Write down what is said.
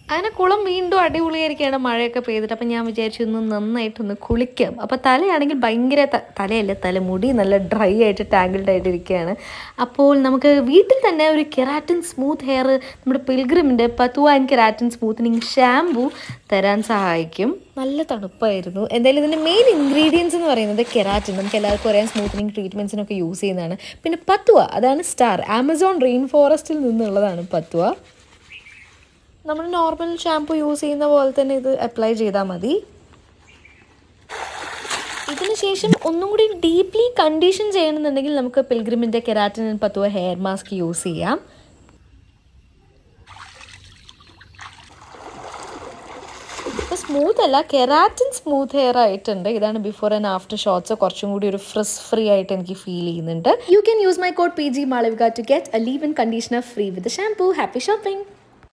അങ്ങനെ കുളം വീണ്ടും അടിപൊളിയായിരിക്കുകയാണ് മഴയൊക്കെ പെയ്തിട്ട് അപ്പം ഞാൻ വിചാരിച്ചു ഇന്ന് നന്നായിട്ടൊന്ന് കുളിക്കാം അപ്പോൾ തലയാണെങ്കിൽ ഭയങ്കര ത- തലയല്ല തലമുടി നല്ല ഡ്രൈ ആയിട്ട് ടാങ്കിൾഡ് ആയിട്ട് ഇരിക്കുകയാണ് അപ്പോൾ നമുക്ക് വീട്ടിൽ തന്നെ ഒരു കെറാറ്റിൻ സ്മൂത്ത് ഹെയർ നമ്മുടെ പിൽഗ്രിമിൻ്റെ പത്തുവ ആൻഡ് കെറാറ്റിൻ സ്മൂത്തനിങ് ഷാംപൂ തരാൻ സഹായിക്കും നല്ല തണുപ്പായിരുന്നു എന്തായാലും ഇതിൻ്റെ മെയിൻ ഇൻഗ്രീഡിയൻസ് എന്ന് പറയുന്നത് കെറാറ്റിൻ നമുക്ക് എല്ലാവർക്കും അറിയാം സ്മൂത്തനിങ് ട്രീറ്റ്മെൻറ്റ്സിനൊക്കെ യൂസ് ചെയ്യുന്നതാണ് പിന്നെ പത്തുവ അതാണ് സ്റ്റാർ ആമസോൺ റെയിൻ ഫോറസ്റ്റിൽ നിന്നുള്ളതാണ് പത്തുവ നമ്മൾ നോർമൽ ഷാംപൂ യൂസ് ചെയ്യുന്ന പോലെ തന്നെ ഇത് അപ്ലൈ ചെയ്താൽ മതി ഇതിന് ശേഷം ഒന്നും കൂടി ഡീപ്ലി കണ്ടീഷൻ ചെയ്യണമെന്നുണ്ടെങ്കിൽ നമുക്ക് പിൽഗ്രിമിൻ്റെ കെരാറ്റിൻ പത്തുവ ഹെയർ മാസ്ക് യൂസ് ചെയ്യാം ഇപ്പോൾ സ്മൂത്ത് അല്ല കെരാറ്റിൻ സ്മൂത്ത് ഹെയർ ആയിട്ടുണ്ട് ഇതാണ് ബിഫോർ ആൻഡ് ആഫ്റ്റർ ഷോട്ട്സ് കുറച്ചും കൂടി ഒരു ഫ്രിസ് ഫ്രീ ആയിട്ട് എനിക്ക് ഫീൽ ചെയ്യുന്നുണ്ട് you can use my code P G Malavika to get a leave in conditioner free with shampoo happy shopping